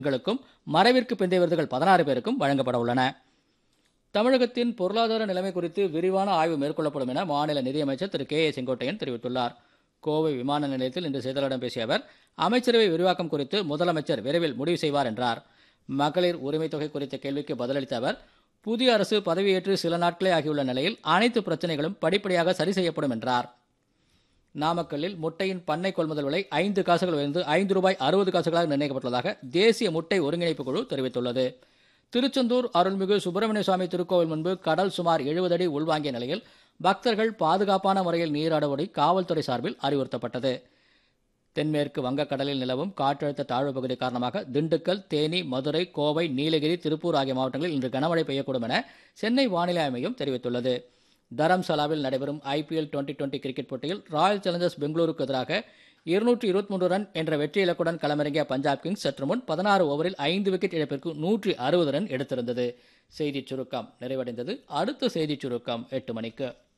களுக்கும் மறைவிற்கு பிந்தைய விருதுகள் பதினாறு பேருக்கும் வழங்கப்பட உள்ளன தமிழகத்தின் பொருளாதார நிலைமை குறித்து விரிவான ஆய்வு மேற்கொள்ளப்படும் என மாநில நிதியமைச்சர் திரு கே ஏ செங்கோட்டையன் தெரிவித்துள்ளார் கோவை விமான நிலையத்தில் இன்று செய்தியாளர்களிடம் பேசிய அவர் அமைச்சரவை விரிவாக்கம் குறித்து முதலமைச்சர் விரைவில் முடிவு செய்வார் என்றார் மகளிர் உரிமைத் தொகை குறித்த கேள்விக்கு பதிலளித்த அவர் புதிய அரசு பதவியேற்று சில நாட்களே ஆகியுள்ள நிலையில் அனைத்து பிரச்சனைகளும் படிப்படியாக சரி செய்யப்படும் என்றார் நாமக்கல்லில் முட்டையின் பண்ணை கொள்முதல் விலை ஐந்து காசுகள் உயர்ந்து ஐந்து ரூபாய் அறுபது காசுகளாக நிர்ணயிக்கப்பட்டுள்ளதாக தேசிய முட்டை ஒருங்கிணைப்பு குழு தெரிவித்துள்ளது திருச்செந்தூர் அருள்மிகு சுப்பிரமணிய சுவாமி திருக்கோவில் முன்பு கடல் சுமார் எழுபது அடி உள்வாங்கிய நிலையில் பக்தர்கள் பாதுகாப்பான முறையில் நீராடும்படி காவல்துறை சார்பில் அறிவுறுத்தப்பட்டது தென்மேற்கு வங்கக்கடலில் நிலவும் காற்றழுத்த தாழ்வு பகுதி காரணமாக திண்டுக்கல் தேனி மதுரை கோவை நீலகிரி திருப்பூர் ஆகிய மாவட்டங்களில் இன்று கனமழை பெய்யக்கூடும் என சென்னை வானிலை ஆய்வு மையம் தெரிவித்துள்ளது தரம்சலாவில் நடைபெறும் ஐபிஎல் டுவெண்டி டுவெண்டி கிரிக்கெட் போட்டியில் ராயல் சேலஞ்சர்ஸ் பெங்களூருக்கு எதிராக இருநூற்றி இருபத்தி மூன்று ரன் என்ற வெற்றி இலக்குடன் களமிறங்கிய பஞ்சாப் கிங்ஸ் சற்று முன் பதினாறு ஓவரில் ஐந்து விக்கெட் இழப்பிற்கு நூற்றி அறுபது ரன் எடுத்திருந்தது செய்திச் சுருக்கம் நிறைவடைந்தது அடுத்த செய்திச் சுருக்கம் எட்டு மணிக்கு